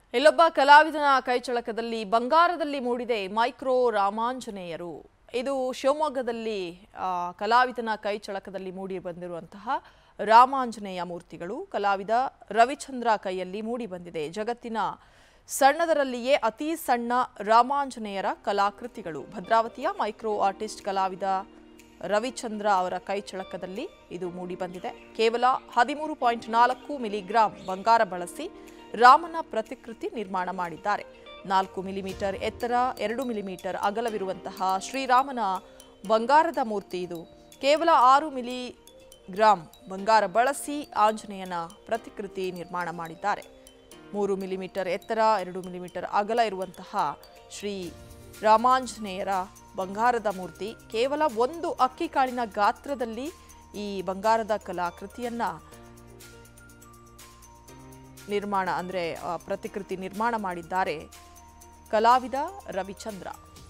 ಇಲ್ಲೊಬ್ಬ ಕಲಾವಿದನ ಕೈಚಳಕದಲ್ಲಿ ಬಂಗಾರದಲ್ಲಿ ಮೂಡಿದೆ ಮೈಕ್ರೋ ರಾಮಾಂಜನೇಯರು ಇದು ಶಿವಮೊಗ್ಗದಲ್ಲಿ ಆ, ಕಲಾವಿದನ ಕೈಚಳಕದಲ್ಲಿ ಮೂಡಿ ಬಂದಿರುವಂತಹ ರಾಮಾಂಜನೇಯ ಮೂರ್ತಿಗಳು ಕಲಾವಿದ ರವಿಚಂದ್ರ ಕೈಯಲ್ಲಿ ಮೂಡಿ ಬಂದಿದೆ ಜಗತ್ತಿನ ಸಣ್ಣದರಲ್ಲಿಯೇ ಅತಿ ಸಣ್ಣ ರಾಮಾಂಜನೇಯರ ಕಲಾಕೃತಿಗಳು ಭದ್ರಾವತಿಯ ಮೈಕ್ರೋ ಆರ್ಟಿಸ್ಟ್ ಕಲಾವಿದ ರವಿಚಂದ್ರ ಅವರ ಕೈಚಳಕದಲ್ಲಿ ಇದು ಮೂಡಿ ಬಂದಿದೆ ಕೇವಲ ಹದಿಮೂರು ಪಾಯಿಂಟ್ ನಾಲ್ಕು ಮಿಲಿಗ್ರಾಂ ಬಂಗಾರ ಬಳಸಿ ರಾಮನ ಪ್ರತಿಕೃತಿ ನಿರ್ಮಾಣ ಮಾಡಿದ್ದಾರೆ ನಾಲ್ಕು ಮಿಲಿಮೀಟರ್ ಎತ್ತರ ಎರಡು ಮಿಲಿಮೀಟರ್ ಅಗಲವಿರುವಂತಹ ಶ್ರೀರಾಮನ ಬಂಗಾರದ ಮೂರ್ತಿ ಇದು ಕೇವಲ ಆರು ಮಿಲಿ ಗ್ರಾಂ ಬಂಗಾರ ಬಳಸಿ ಆಂಜನೇಯನ ಪ್ರತಿಕೃತಿ ನಿರ್ಮಾಣ ಮಾಡಿದ್ದಾರೆ ಮೂರು ಮಿಲಿಮೀಟರ್ ಎತ್ತರ ಎರಡು ಮಿಲಿಮೀಟರ್ ಅಗಲ ಇರುವಂತಹ ಶ್ರೀ ರಾಮಾಂಜನೇಯರ ಬಂಗಾರದ ಮೂರ್ತಿ ಕೇವಲ ಒಂದು ಅಕ್ಕಿ ಕಾಳಿನ ಗಾತ್ರದಲ್ಲಿ ಈ ಬಂಗಾರದ ಕಲಾಕೃತಿಯನ್ನ ನಿರ್ಮಾಣ ಅಂದರೆ ಪ್ರತಿಕೃತಿ ನಿರ್ಮಾಣ ಮಾಡಿದ್ದಾರೆ ಕಲಾವಿದ ರವಿಚಂದ್ರ